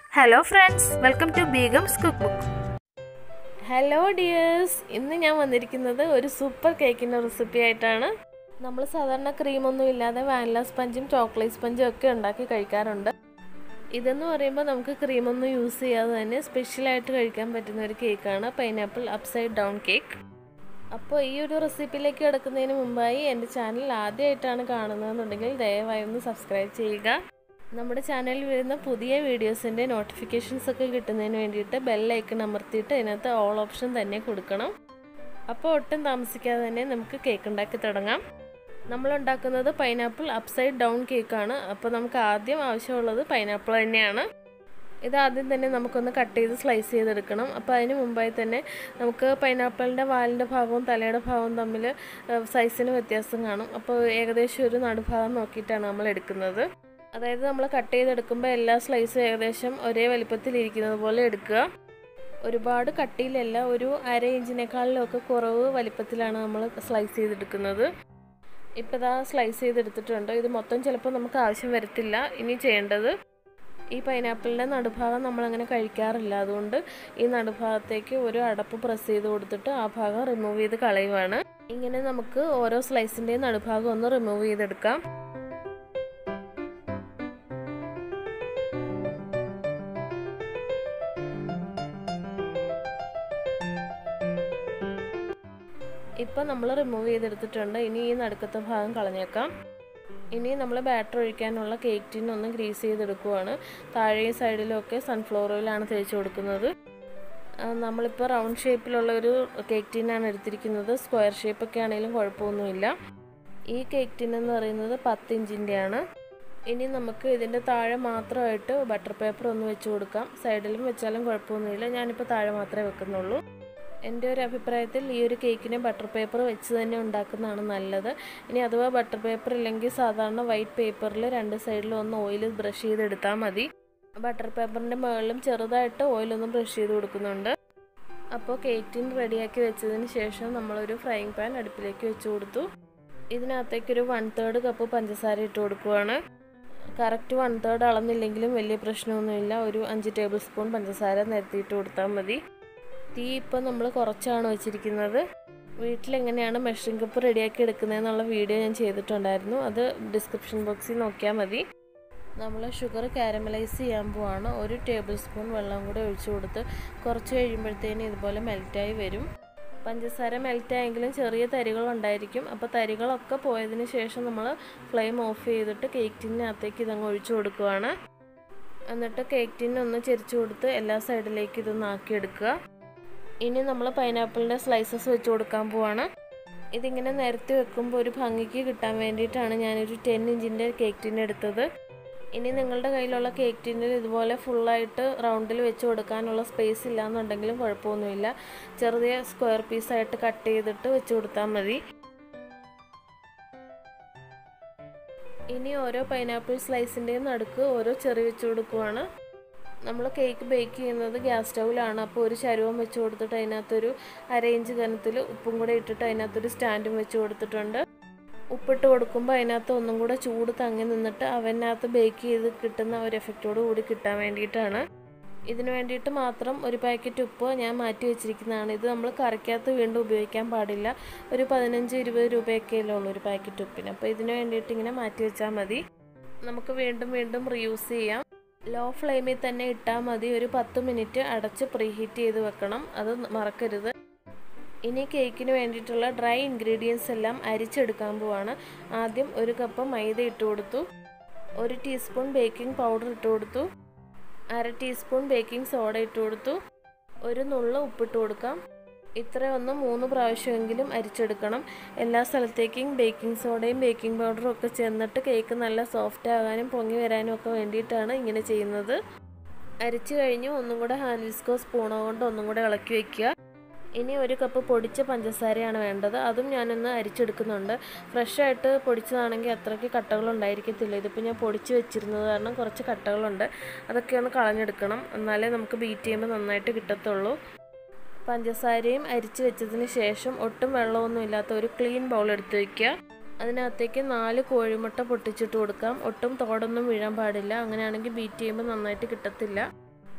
hello friends welcome to Begum's cook book hello dears ഇന്ന് ഞാൻ വന്നിരിക്കുന്നത് ഒരു സൂപ്പർ കേക്കിൻ്റെ റെസിപ്പി ആയിട്ടാണ് നമ്മൾ സാധാരണ ക്രീമൊന്നും ഇല്ലാതെ വാനില സ്പഞ്ചും ചോക്ലേറ്റ് സ്പഞ്ചും ഒക്കെ ഉണ്ടാക്കി കഴിക്കാറുണ്ട് ഇതെന്ന് പറയുമ്പോൾ നമുക്ക് ക്രീമൊന്നും യൂസ് ചെയ്യാതെ തന്നെ സ്പെഷ്യലായിട്ട് കഴിക്കാൻ പറ്റുന്ന ഒരു കേക്കാണ് പൈനാപ്പിൾ അപ്സൈഡ് ഡൗൺ കേക്ക് അപ്പോൾ ഈ ഒരു റെസിപ്പിയിലേക്ക് കിടക്കുന്നതിന് മുമ്പായി എൻ്റെ ചാനൽ ആദ്യമായിട്ടാണ് കാണുന്നതെന്നുണ്ടെങ്കിൽ ദയവായി ഒന്ന് സബ്സ്ക്രൈബ് ചെയ്യുക നമ്മുടെ ചാനലിൽ വരുന്ന പുതിയ വീഡിയോസിൻ്റെ നോട്ടിഫിക്കേഷൻസ് ഒക്കെ കിട്ടുന്നതിന് വേണ്ടിയിട്ട് ബെല്ലൈക്കൺ അമർത്തിയിട്ട് അതിനകത്ത് ഓൾ ഓപ്ഷൻ തന്നെ കൊടുക്കണം അപ്പോൾ ഒട്ടും താമസിക്കാതെ തന്നെ നമുക്ക് കേക്ക് ഉണ്ടാക്കി തുടങ്ങാം നമ്മൾ ഉണ്ടാക്കുന്നത് പൈനാപ്പിൾ അപ്സൈഡ് ഡൗൺ കേക്കാണ് അപ്പോൾ നമുക്ക് ആദ്യം ആവശ്യമുള്ളത് പൈനാപ്പിൾ തന്നെയാണ് ഇത് ആദ്യം തന്നെ നമുക്കൊന്ന് കട്ട് ചെയ്ത് സ്ലൈസ് ചെയ്തെടുക്കണം അപ്പോൾ അതിന് മുമ്പായി തന്നെ നമുക്ക് പൈനാപ്പിളിൻ്റെ വാലിൻ്റെ ഭാഗവും തലയുടെ ഭാഗവും തമ്മിൽ സൈസിന് വ്യത്യാസം കാണും അപ്പോൾ ഏകദേശം ഒരു നടുഭാഗം നോക്കിയിട്ടാണ് നമ്മൾ എടുക്കുന്നത് അതായത് നമ്മൾ കട്ട് ചെയ്തെടുക്കുമ്പോൾ എല്ലാ സ്ലൈസും ഏകദേശം ഒരേ വലിപ്പത്തിൽ ഇരിക്കുന്നത് പോലെ എടുക്കുക ഒരുപാട് കട്ടിയിലല്ല ഒരു അര ഇഞ്ചിനേക്കാളിലൊക്കെ കുറവ് വലിപ്പത്തിലാണ് നമ്മൾ സ്ലൈസ് ചെയ്തെടുക്കുന്നത് ഇപ്പോൾ ഇതാ സ്ലൈസ് ചെയ്തെടുത്തിട്ടുണ്ട് ഇത് മൊത്തം ചിലപ്പോൾ നമുക്ക് ആവശ്യം വരത്തില്ല ഇനി ചെയ്യേണ്ടത് ഈ പൈനാപ്പിളിൻ്റെ നടുഭാഗം നമ്മളങ്ങനെ കഴിക്കാറില്ല അതുകൊണ്ട് ഈ നടുഭാഗത്തേക്ക് ഒരു അടപ്പ് പ്രസ് ചെയ്ത് കൊടുത്തിട്ട് ആ ഭാഗം റിമൂവ് ചെയ്ത് കളയുവാണ് ഇങ്ങനെ നമുക്ക് ഓരോ സ്ലൈസിൻ്റെയും നടുഭാഗം ഒന്ന് റിമൂവ് ചെയ്തെടുക്കാം ഇപ്പം നമ്മൾ റിമൂവ് ചെയ്തെടുത്തിട്ടുണ്ട് ഇനി ഈ നടുക്കത്തെ ഭാഗം കളഞ്ഞേക്കാം ഇനി നമ്മൾ ബാറ്റർ ഒഴിക്കാനുള്ള കേക്ക് ടിൻ ഒന്ന് ഗ്രീസ് ചെയ്തെടുക്കുവാണ് താഴെയും സൈഡിലും ഒക്കെ സൺഫ്ലവർ ഓയിലാണ് തേച്ച് കൊടുക്കുന്നത് നമ്മളിപ്പോൾ റൗണ്ട് ഷേപ്പിലുള്ള ഒരു കേക്ക് ടിന്നാണ് എടുത്തിരിക്കുന്നത് സ്ക്വയർ ഷേപ്പൊക്കെ ആണെങ്കിലും കുഴപ്പമൊന്നുമില്ല ഈ കേക്ക് ടിൻ എന്ന് പറയുന്നത് പത്ത് ഇഞ്ചിൻ്റെയാണ് ഇനി നമുക്ക് ഇതിൻ്റെ താഴെ മാത്രമായിട്ട് ബട്ടർ പേപ്പർ ഒന്ന് വെച്ച് കൊടുക്കാം സൈഡിലും വെച്ചാലും കുഴപ്പമൊന്നുമില്ല ഞാനിപ്പോൾ താഴെ മാത്രമേ വെക്കുന്നുള്ളൂ എൻ്റെ ഒരു അഭിപ്രായത്തിൽ ഈ ഒരു കേക്കിന് ബട്ടർ പേപ്പർ വെച്ച് തന്നെ ഉണ്ടാക്കുന്നതാണ് നല്ലത് ഇനി അഥവാ ബട്ടർ പേപ്പർ ഇല്ലെങ്കിൽ സാധാരണ വൈറ്റ് പേപ്പറിൽ രണ്ട് സൈഡിലും ഒന്ന് ഓയിൽ ബ്രഷ് ചെയ്തെടുത്താൽ മതി ബട്ടർ പേപ്പറിൻ്റെ മുകളിലും ചെറുതായിട്ട് ഓയിലൊന്ന് ബ്രഷ് ചെയ്ത് കൊടുക്കുന്നുണ്ട് അപ്പോൾ കേക്ക് ടിൻ റെഡിയാക്കി വെച്ചതിന് ശേഷം നമ്മളൊരു ഫ്രൈങ് പാൻ അടുപ്പിലേക്ക് വെച്ച് കൊടുത്തു ഇതിനകത്തേക്കൊരു വൺ തേർഡ് കപ്പ് പഞ്ചസാര ഇട്ട് കൊടുക്കുവാണ് കറക്റ്റ് വൺ തേർഡ് അളന്നില്ലെങ്കിലും വലിയ പ്രശ്നമൊന്നുമില്ല ഒരു അഞ്ച് ടേബിൾ സ്പൂൺ പഞ്ചസാര നിരത്തിയിട്ട് കൊടുത്താൽ മതി തീ ഇപ്പം നമ്മൾ കുറച്ചാണ് വെച്ചിരിക്കുന്നത് വീട്ടിലെങ്ങനെയാണ് മെഷറിംഗ് കപ്പ് റെഡിയാക്കി എടുക്കുന്നതെന്നുള്ള വീഡിയോ ഞാൻ ചെയ്തിട്ടുണ്ടായിരുന്നു അത് ഡിസ്ക്രിപ്ഷൻ ബോക്സിൽ നോക്കിയാൽ മതി നമ്മൾ ഷുഗർ കാരമലൈസ് ചെയ്യാൻ പോവാണ് ഒരു ടേബിൾ സ്പൂൺ വെള്ളം കൂടെ ഒഴിച്ചു കൊടുത്ത് കുറച്ച് കഴിയുമ്പോഴത്തേന് ഇതുപോലെ മെൽറ്റായി വരും പഞ്ചസാര മെൽറ്റായെങ്കിലും ചെറിയ തരികൾ ഉണ്ടായിരിക്കും അപ്പോൾ തരികളൊക്കെ പോയതിന് ശേഷം നമ്മൾ ഫ്ലെയിം ഓഫ് ചെയ്തിട്ട് കേക്ക് ടിന്നകത്തേക്ക് ഇതങ്ങ് ഒഴിച്ചു കൊടുക്കുവാണ് എന്നിട്ട് കേക്ക് ടിന്നൊന്ന് ചെരിച്ചു കൊടുത്ത് എല്ലാ സൈഡിലേക്ക് ഇതൊന്ന് ആക്കിയെടുക്കുക ഇനി നമ്മൾ പൈനാപ്പിളിൻ്റെ സ്ലൈസസ് വെച്ച് കൊടുക്കാൻ പോവാണ് ഇതിങ്ങനെ നിരത്തി വെക്കുമ്പോൾ ഒരു ഭംഗിക്ക് കിട്ടാൻ വേണ്ടിയിട്ടാണ് ഞാനൊരു ടെൻ ഇഞ്ചിൻ്റെ കേക്ക് ടിൻ എടുത്തത് ഇനി നിങ്ങളുടെ കയ്യിലുള്ള കേക്ക് ടിന്നിൽ ഇതുപോലെ ഫുള്ളായിട്ട് റൗണ്ടിൽ വെച്ച് കൊടുക്കാനുള്ള സ്പേസ് ഇല്ലയെന്നുണ്ടെങ്കിലും കുഴപ്പമൊന്നുമില്ല ചെറിയ സ്ക്വയർ പീസായിട്ട് കട്ട് ചെയ്തിട്ട് വെച്ച് കൊടുത്താൽ മതി ഇനി ഓരോ പൈനാപ്പിൾ സ്ലൈസിൻ്റെയും നടുക്ക് ഓരോ ചെറി വെച്ച് കൊടുക്കുവാണ് നമ്മൾ കേക്ക് ബേക്ക് ചെയ്യുന്നത് ഗ്യാസ് സ്റ്റൗവിലാണ് അപ്പോൾ ഒരു ചരുവം വെച്ച് കൊടുത്തിട്ട് അതിനകത്തൊരു അര ഇഞ്ച് കനത്തിൽ ഉപ്പും കൂടെ ഇട്ടിട്ട് അതിനകത്തൊരു സ്റ്റാൻഡും വെച്ച് കൊടുത്തിട്ടുണ്ട് ഉപ്പിട്ട് കൊടുക്കുമ്പോൾ അതിനകത്ത് ഒന്നും കൂടെ ചൂട് തങ്ങി നിന്നിട്ട് അവനകത്ത് ബേക്ക് ചെയ്ത് കിട്ടുന്ന ഒരു എഫക്റ്റോട് കൂടി കിട്ടാൻ വേണ്ടിയിട്ടാണ് ഇതിന് വേണ്ടിയിട്ട് മാത്രം ഒരു പാക്കറ്റ് ഉപ്പ് ഞാൻ മാറ്റി വെച്ചിരിക്കുന്നതാണ് ഇത് നമ്മൾ കറിക്കകത്ത് വീണ്ടും ഉപയോഗിക്കാൻ പാടില്ല ഒരു പതിനഞ്ച് ഇരുപത് രൂപയൊക്കെയല്ലേ ഉള്ളൂ ഒരു പാക്കറ്റ് ഉപ്പിന് അപ്പോൾ ഇതിന് വേണ്ടിയിട്ട് ഇങ്ങനെ മാറ്റി വെച്ചാൽ മതി നമുക്ക് വീണ്ടും വീണ്ടും റീയൂസ് ചെയ്യാം ലോ ഫ്ലെയിമിൽ തന്നെ ഇട്ടാൽ മതി ഒരു പത്ത് മിനിറ്റ് അടച്ച് പ്രീഹീറ്റ് ചെയ്ത് വെക്കണം അത് മറക്കരുത് ഇനി കേക്കിന് വേണ്ടിയിട്ടുള്ള ഡ്രൈ ഇൻഗ്രീഡിയൻസ് എല്ലാം അരിച്ചെടുക്കാൻ പോവാണ് ആദ്യം ഒരു കപ്പ് മൈദ ഇട്ട് കൊടുത്തു ഒരു ടീസ്പൂൺ ബേക്കിംഗ് പൗഡർ ഇട്ട് കൊടുത്തു അര ടീസ്പൂൺ ബേക്കിംഗ് സോഡ ഇട്ട് കൊടുത്തു ഒരു നുള്ള ഉപ്പിട്ട് കൊടുക്കാം ഇത്രയൊന്ന് മൂന്ന് പ്രാവശ്യമെങ്കിലും അരിച്ചെടുക്കണം എല്ലാ സ്ഥലത്തേക്കും ബേക്കിംഗ് സോഡയും ബേക്കിംഗ് പൗഡറും ഒക്കെ ചെന്നിട്ട് കേക്ക് നല്ല സോഫ്റ്റ് ആകാനും പൊങ്ങി വരാനും ഒക്കെ വേണ്ടിയിട്ടാണ് ഇങ്ങനെ ചെയ്യുന്നത് അരിച്ചു കഴിഞ്ഞ് ഒന്നും കൂടെ ഹാൻഡ് വിസ്കോ സ്പൂണോ കൊണ്ട് ഒന്നും കൂടെ ഇളക്കി വയ്ക്കുക ഇനി ഒരു കപ്പ് പൊടിച്ച പഞ്ചസാരയാണ് വേണ്ടത് അതും ഞാനൊന്ന് അരിച്ചെടുക്കുന്നുണ്ട് ഫ്രഷായിട്ട് പൊടിച്ചതാണെങ്കിൽ അത്രയ്ക്ക് കട്ടകൾ ഉണ്ടായിരിക്കത്തില്ല ഇതിപ്പോൾ ഞാൻ പൊടിച്ച് വെച്ചിരുന്നത് കാരണം കുറച്ച് കട്ടകളുണ്ട് അതൊക്കെ ഒന്ന് കളഞ്ഞെടുക്കണം എന്നാലേ നമുക്ക് ബീറ്റ് ചെയ്യുമ്പോൾ നന്നായിട്ട് കിട്ടത്തുള്ളൂ പഞ്ചസാരയും അരിച്ച് വെച്ചതിന് ശേഷം ഒട്ടും വെള്ളമൊന്നും ഇല്ലാത്ത ഒരു ക്ലീൻ ബൗൾ എടുത്ത് വയ്ക്കുക അതിനകത്തേക്ക് നാല് കോഴിമുട്ട പൊട്ടിച്ചിട്ട് കൊടുക്കാം ഒട്ടും തോടൊന്നും വീഴാൻ പാടില്ല അങ്ങനെയാണെങ്കിൽ ബീറ്റ് ചെയ്യുമ്പോൾ നന്നായിട്ട് കിട്ടത്തില്ല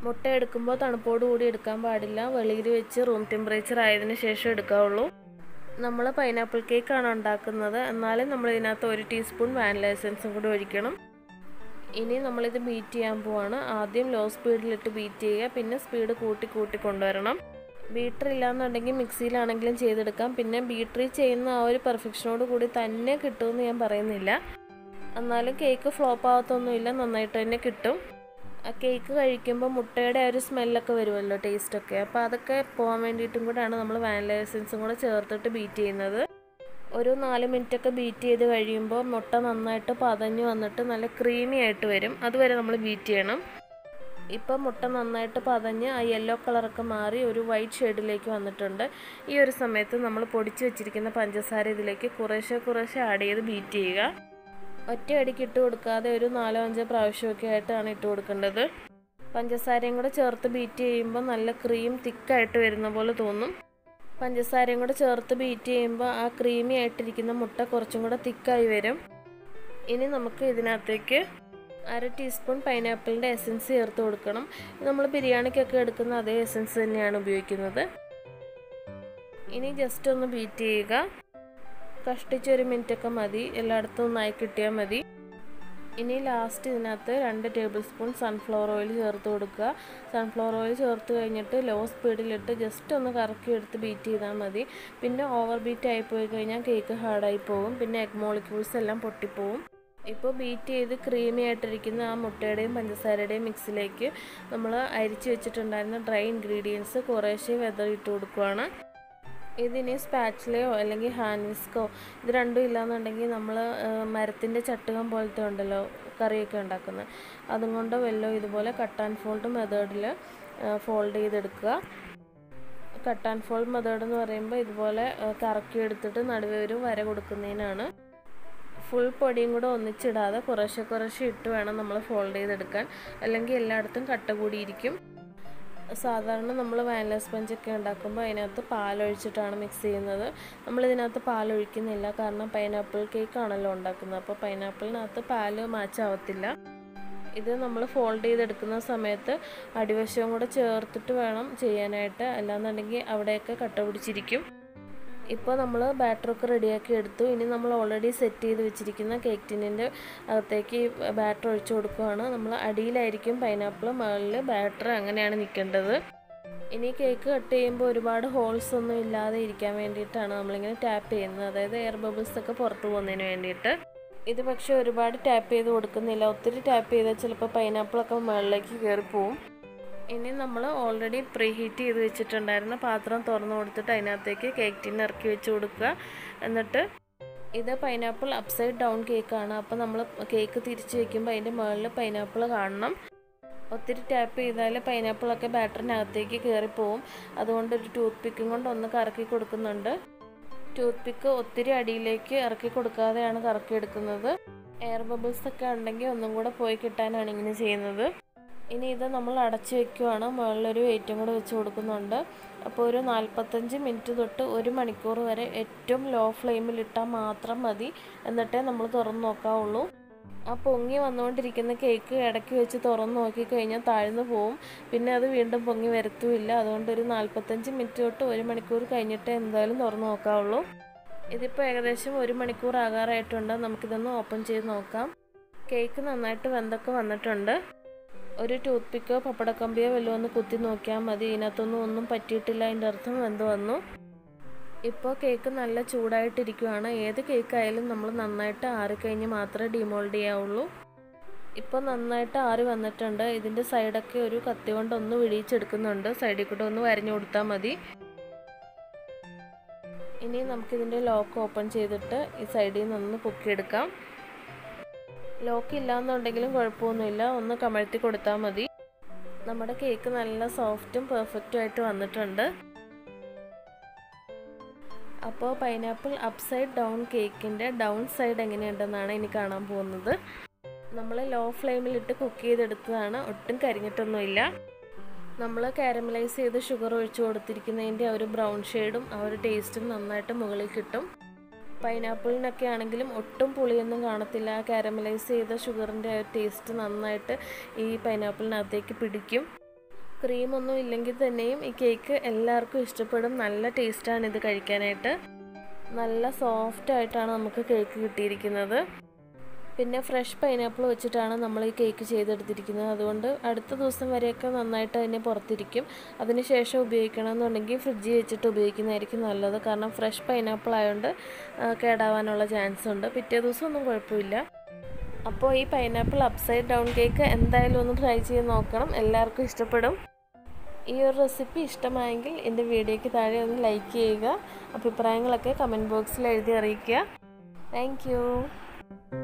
മുട്ട എടുക്കുമ്പോൾ തണുപ്പോട് കൂടി എടുക്കാൻ പാടില്ല വെളിയിൽ വെച്ച് റൂം ടെമ്പറേച്ചർ ആയതിനു ശേഷം എടുക്കാവുള്ളൂ നമ്മൾ പൈനാപ്പിൾ കേക്കാണ് ഉണ്ടാക്കുന്നത് എന്നാലും നമ്മൾ ഇതിനകത്ത് ഒരു ടീസ്പൂൺ വാനില എസൻസും കൂടി ഒഴിക്കണം ഇനി നമ്മളിത് ബീറ്റ് ചെയ്യാൻ പോവാണ് ആദ്യം ലോ സ്പീഡിലിട്ട് ബീറ്റ് ചെയ്യുക പിന്നെ സ്പീഡ് കൂട്ടി കൂട്ടി കൊണ്ടുവരണം ബീറ്റർ ഇല്ലാന്നുണ്ടെങ്കിൽ മിക്സിയിലാണെങ്കിലും ചെയ്തെടുക്കാം പിന്നെ ബീറ്ററിൽ ചെയ്യുന്ന ആ ഒരു പെർഫെക്ഷനോട് കൂടി തന്നെ കിട്ടുമെന്ന് ഞാൻ പറയുന്നില്ല എന്നാലും കേക്ക് ഫ്ലോപ്പ് ആവത്തൊന്നുമില്ല നന്നായിട്ട് തന്നെ കിട്ടും ആ കേക്ക് കഴിക്കുമ്പോൾ മുട്ടയുടെ ആ ഒരു സ്മെല്ലൊക്കെ വരുമല്ലോ ടേസ്റ്റൊക്കെ അപ്പോൾ അതൊക്കെ പോകാൻ വേണ്ടിയിട്ടും കൂടെയാണ് നമ്മൾ വാനില എസൻസും കൂടെ ചേർത്തിട്ട് ബീറ്റ് ചെയ്യുന്നത് ഒരു നാല് മിനിറ്റൊക്കെ ബീറ്റ് ചെയ്ത് കഴിയുമ്പോൾ മുട്ട നന്നായിട്ട് പതഞ്ഞ് വന്നിട്ട് നല്ല ക്രീമി ആയിട്ട് വരും അതുവരെ നമ്മൾ ബീറ്റ് ചെയ്യണം ഇപ്പം മുട്ട നന്നായിട്ട് പതഞ്ഞ് ആ യെല്ലോ കളറൊക്കെ മാറി ഒരു വൈറ്റ് ഷെയ്ഡിലേക്ക് വന്നിട്ടുണ്ട് ഈ ഒരു സമയത്ത് നമ്മൾ പൊടിച്ച് വെച്ചിരിക്കുന്ന പഞ്ചസാര ഇതിലേക്ക് കുറേശ്ശെ കുറേശ്ശെ ആഡ് ചെയ്ത് ബീറ്റ് ചെയ്യുക ഒറ്റ അടിക്ക് ഇട്ട് കൊടുക്കാതെ ഒരു നാലോ അഞ്ചോ പ്രാവശ്യമൊക്കെ ആയിട്ടാണ് ഇട്ട് കൊടുക്കേണ്ടത് പഞ്ചസാരയും കൂടെ ചേർത്ത് ബീറ്റ് ചെയ്യുമ്പോൾ നല്ല ക്രീം തിക്കായിട്ട് വരുന്ന പോലെ തോന്നും പഞ്ചസാരയും കൂടെ ചേർത്ത് ബീറ്റ് ചെയ്യുമ്പോൾ ആ ക്രീമി ആയിട്ടിരിക്കുന്ന മുട്ട കുറച്ചും കൂടെ തിക്കായി വരും ഇനി നമുക്ക് ഇതിനകത്തേക്ക് അര ടീസ്പൂൺ പൈനാപ്പിളിൻ്റെ എസൻസ് ചേർത്ത് കൊടുക്കണം നമ്മൾ ബിരിയാണിക്കൊക്കെ എടുക്കുന്ന അതേ എസൻസ് തന്നെയാണ് ഉപയോഗിക്കുന്നത് ഇനി ജസ്റ്റ് ഒന്ന് ബീറ്റ് ചെയ്യുക കഷ്ടിച്ചൊരു മിനിറ്റൊക്കെ മതി എല്ലായിടത്തും ഒന്നായി കിട്ടിയാൽ മതി ഇനി ലാസ്റ്റ് ഇതിനകത്ത് രണ്ട് ടേബിൾ സ്പൂൺ സൺഫ്ലവർ ഓയിൽ ചേർത്ത് കൊടുക്കുക സൺഫ്ലവർ ഓയിൽ ചേർത്ത് കഴിഞ്ഞിട്ട് ലോ സ്പീഡിലിട്ട് ജസ്റ്റ് ഒന്ന് കറക്കി എടുത്ത് ബീറ്റ് ചെയ്താൽ മതി പിന്നെ ഓവർ ബീറ്റ് ആയി പോയി കഴിഞ്ഞാൽ കേക്ക് ഹാർഡായി പോകും പിന്നെ എഗ് മോളിക്യൂൾസ് എല്ലാം പൊട്ടിപ്പോവും ഇപ്പോൾ ബീറ്റ് ചെയ്ത് ക്രീമി ആയിട്ടിരിക്കുന്ന ആ മുട്ടയുടെയും പഞ്ചസാരയുടെയും മിക്സിലേക്ക് നമ്മൾ അരിച്ച് വെച്ചിട്ടുണ്ടായിരുന്ന ഡ്രൈ ഇൻഗ്രീഡിയൻസ് കുറേശ്ശെ വെതറിയിട്ട് കൊടുക്കുകയാണ് ഇതിനി സ്പാച്ചിലയോ അല്ലെങ്കിൽ ഹാൻഡ് വിസ്കോ ഇത് രണ്ടും ഇല്ലാന്നുണ്ടെങ്കിൽ നമ്മൾ മരത്തിൻ്റെ ചട്ടുകം പോലത്തെ ഉണ്ടല്ലോ കറിയൊക്കെ ഉണ്ടാക്കുന്നത് അതും കൊണ്ട് വല്ലോ ഇതുപോലെ കട്ട് ആൻഡ് ഫോൾഡ് മെത്തേഡിൽ ഫോൾഡ് ചെയ്തെടുക്കുക കട്ട് ആൻഡ് ഫോൾഡ് മെത്തേഡ് എന്ന് പറയുമ്പോൾ ഇതുപോലെ കറക്കി എടുത്തിട്ട് നടുവേ ഒരു വര കൊടുക്കുന്നതിനാണ് ഫുൾ പൊടിയും കൂടെ ഒന്നിച്ചിടാതെ കുറേശ്ശെ കുറേശ്ശെ ഇട്ട് വേണം നമ്മൾ ഫോൾഡ് ചെയ്തെടുക്കാൻ അല്ലെങ്കിൽ എല്ലായിടത്തും കട്ട കൂടിയിരിക്കും സാധാരണ നമ്മൾ വാനില സ്പഞ്ചൊക്കെ ഉണ്ടാക്കുമ്പോൾ അതിനകത്ത് പാലൊഴിച്ചിട്ടാണ് മിക്സ് ചെയ്യുന്നത് നമ്മളിതിനകത്ത് പാലൊഴിക്കുന്നില്ല കാരണം പൈനാപ്പിൾ കേക്ക് ആണല്ലോ ഉണ്ടാക്കുന്നത് അപ്പോൾ പൈനാപ്പിളിനകത്ത് പാല് മാച്ചാവത്തില്ല ഇത് നമ്മൾ ഫോൾഡ് ചെയ്തെടുക്കുന്ന സമയത്ത് അടിവശവും കൂടെ ചേർത്തിട്ട് വേണം ചെയ്യാനായിട്ട് അല്ലാന്നുണ്ടെങ്കിൽ അവിടെയൊക്കെ കട്ട പിടിച്ചിരിക്കും ഇപ്പോൾ നമ്മൾ ബാറ്ററൊക്കെ റെഡിയാക്കി എടുത്തു ഇനി നമ്മൾ ഓൾറെഡി സെറ്റ് ചെയ്ത് വെച്ചിരിക്കുന്ന കേക്ക് ടിന്നിൻ്റെ അകത്തേക്ക് ബാറ്റർ ഒഴിച്ചു കൊടുക്കുകയാണ് നമ്മൾ അടിയിലായിരിക്കും പൈനാപ്പിൾ മുകളിൽ ബാറ്റർ അങ്ങനെയാണ് നിൽക്കേണ്ടത് ഇനി കേക്ക് കട്ട് ചെയ്യുമ്പോൾ ഒരുപാട് ഹോൾസ് ഒന്നും ഇല്ലാതെ ഇരിക്കാൻ വേണ്ടിയിട്ടാണ് നമ്മളിങ്ങനെ ടാപ്പ് ചെയ്യുന്നത് അതായത് എയർ ബബിൾസ് ഒക്കെ പുറത്ത് പോകുന്നതിന് വേണ്ടിയിട്ട് ഇത് പക്ഷേ ഒരുപാട് ടാപ്പ് ചെയ്ത് കൊടുക്കുന്നില്ല ഒത്തിരി ടാപ്പ് ചെയ്താൽ ചിലപ്പോൾ പൈനാപ്പിളൊക്കെ മുകളിലേക്ക് കയറിപ്പോവും ഇനി നമ്മൾ ഓൾറെഡി പ്രീ ഹീറ്റ് ചെയ്ത് വെച്ചിട്ടുണ്ടായിരുന്ന പാത്രം തുറന്നു കൊടുത്തിട്ട് അതിനകത്തേക്ക് കേക്ക് ടിൻ ഇറക്കി വെച്ച് കൊടുക്കുക എന്നിട്ട് ഇത് പൈനാപ്പിൾ അപ്സൈഡ് ഡൗൺ കേക്കാണ് അപ്പോൾ നമ്മൾ കേക്ക് തിരിച്ച് വെക്കുമ്പോൾ അതിൻ്റെ മുകളിൽ പൈനാപ്പിൾ കാണണം ഒത്തിരി ടാപ്പ് ചെയ്താൽ പൈനാപ്പിളൊക്കെ ബാറ്ററിനകത്തേക്ക് കയറിപ്പോവും അതുകൊണ്ട് ഒരു ടൂത്ത് പിക്കും കൊണ്ട് ഒന്ന് കറക്കി കൊടുക്കുന്നുണ്ട് ടൂത്ത് പിക്ക് ഒത്തിരി അടിയിലേക്ക് ഇറക്കി കൊടുക്കാതെയാണ് കറക്കി എടുക്കുന്നത് എയർ ബബിൾസ് ഒക്കെ ഉണ്ടെങ്കിൽ ഒന്നും കൂടെ പോയി കിട്ടാനാണ് ഇങ്ങനെ ചെയ്യുന്നത് ഇനി ഇത് നമ്മൾ അടച്ചു വെക്കുവാണ് മുകളിലൊരു വെയിറ്റും കൂടെ വെച്ച് കൊടുക്കുന്നുണ്ട് അപ്പോൾ ഒരു നാൽപ്പത്തഞ്ച് മിനിറ്റ് തൊട്ട് ഒരു മണിക്കൂർ വരെ ഏറ്റവും ലോ ഫ്ലെയിമിൽ ഇട്ടാൽ മാത്രം മതി എന്നിട്ടേ നമ്മൾ തുറന്ന് നോക്കാവുള്ളൂ ആ പൊങ്ങി വന്നുകൊണ്ടിരിക്കുന്ന കേക്ക് ഇടയ്ക്ക് വെച്ച് തുറന്ന് നോക്കിക്കഴിഞ്ഞാൽ താഴ്ന്നു പോവും പിന്നെ അത് വീണ്ടും പൊങ്ങി വരത്തുമില്ല അതുകൊണ്ട് ഒരു നാൽപ്പത്തഞ്ച് മിനിറ്റ് തൊട്ട് ഒരു മണിക്കൂർ കഴിഞ്ഞിട്ടേ എന്തായാലും തുറന്ന് നോക്കാവുള്ളൂ ഇതിപ്പോൾ ഏകദേശം ഒരു മണിക്കൂർ ആകാറായിട്ടുണ്ട് നമുക്കിതൊന്ന് ഓപ്പൺ ചെയ്ത് നോക്കാം കേക്ക് നന്നായിട്ട് വെന്തൊക്കെ വന്നിട്ടുണ്ട് ഒരു ടൂത്ത് പിക്കോ പപ്പടക്കമ്പിയോ വല്ലതും ഒന്ന് കുത്തി നോക്കിയാൽ മതി ഇതിനകത്തൊന്നും ഒന്നും പറ്റിയിട്ടില്ല അതിൻ്റെ അർത്ഥം വെന്ത് വന്നു ഇപ്പോൾ കേക്ക് നല്ല ചൂടായിട്ടിരിക്കുവാണ് ഏത് കേക്ക് ആയാലും നമ്മൾ നന്നായിട്ട് ആറിക്കഴിഞ്ഞ് മാത്രമേ ഡിമോൾഡ് ചെയ്യാവുള്ളൂ ഇപ്പോൾ നന്നായിട്ട് ആറി വന്നിട്ടുണ്ട് ഇതിൻ്റെ സൈഡൊക്കെ ഒരു കത്തി കൊണ്ട് ഒന്ന് വിടിയിച്ചെടുക്കുന്നുണ്ട് സൈഡിൽ കൂടെ ഒന്ന് വരഞ്ഞു കൊടുത്താൽ മതി ഇനി നമുക്കിതിൻ്റെ ലോക്ക് ഓപ്പൺ ചെയ്തിട്ട് ഈ സൈഡിൽ നിന്നൊന്ന് പൊക്കിയെടുക്കാം ലോക്ക് ഇല്ലാന്നുണ്ടെങ്കിലും കുഴപ്പമൊന്നുമില്ല ഒന്ന് കമഴ്ത്തി കൊടുത്താൽ മതി നമ്മുടെ കേക്ക് നല്ല സോഫ്റ്റും പെർഫെക്റ്റും ആയിട്ട് വന്നിട്ടുണ്ട് അപ്പോൾ പൈനാപ്പിൾ അപ്സൈഡ് ഡൗൺ കേക്കിൻ്റെ ഡൗൺ സൈഡ് എങ്ങനെയുണ്ടെന്നാണ് ഇനി കാണാൻ പോകുന്നത് നമ്മൾ ലോ ഫ്ലെയിമിലിട്ട് കുക്ക് ചെയ്തെടുത്തതാണ് ഒട്ടും കരിഞ്ഞിട്ടൊന്നുമില്ല നമ്മൾ കാരമലൈസ് ചെയ്ത് ഷുഗർ ഒഴിച്ചു കൊടുത്തിരിക്കുന്നതിൻ്റെ ആ ഒരു ബ്രൗൺ ഷെയ്ഡും ആ ഒരു ടേസ്റ്റും നന്നായിട്ട് മുകളിൽ കിട്ടും പൈനാപ്പിളിനൊക്കെ ആണെങ്കിലും ഒട്ടും പുളിയൊന്നും കാണത്തില്ല ആ കാരമലൈസ് ചെയ്ത ഷുഗറിൻ്റെ ആ ഒരു ടേസ്റ്റ് നന്നായിട്ട് ഈ പൈനാപ്പിളിനകത്തേക്ക് പിടിക്കും ക്രീമൊന്നും ഇല്ലെങ്കിൽ തന്നെയും ഈ കേക്ക് എല്ലാവർക്കും ഇഷ്ടപ്പെടും നല്ല ടേസ്റ്റാണ് ഇത് കഴിക്കാനായിട്ട് നല്ല സോഫ്റ്റ് ആയിട്ടാണ് നമുക്ക് കേക്ക് കിട്ടിയിരിക്കുന്നത് പിന്നെ ഫ്രഷ് പൈനാപ്പിൾ വെച്ചിട്ടാണ് നമ്മൾ ഈ കേക്ക് ചെയ്തെടുത്തിരിക്കുന്നത് അതുകൊണ്ട് അടുത്ത ദിവസം വരെയൊക്കെ നന്നായിട്ട് അതിനെ പുറത്തിരിക്കും അതിനുശേഷം ഉപയോഗിക്കണമെന്നുണ്ടെങ്കിൽ ഫ്രിഡ്ജിൽ വെച്ചിട്ട് ഉപയോഗിക്കുന്നതായിരിക്കും നല്ലത് കാരണം ഫ്രഷ് പൈനാപ്പിൾ ആയതുകൊണ്ട് കേടാവാനുള്ള ചാൻസ് ഉണ്ട് പിറ്റേ ദിവസം ഒന്നും കുഴപ്പമില്ല അപ്പോൾ ഈ പൈനാപ്പിൾ അപ്സൈഡ് ഡൗൺ കേക്ക് എന്തായാലും ഒന്ന് ട്രൈ ചെയ്ത് നോക്കണം എല്ലാവർക്കും ഇഷ്ടപ്പെടും ഈ ഒരു റെസിപ്പി ഇഷ്ടമായെങ്കിൽ എൻ്റെ വീഡിയോയ്ക്ക് താഴെ ഒന്ന് ലൈക്ക് ചെയ്യുക അഭിപ്രായങ്ങളൊക്കെ കമൻറ്റ് ബോക്സിൽ എഴുതി അറിയിക്കുക താങ്ക്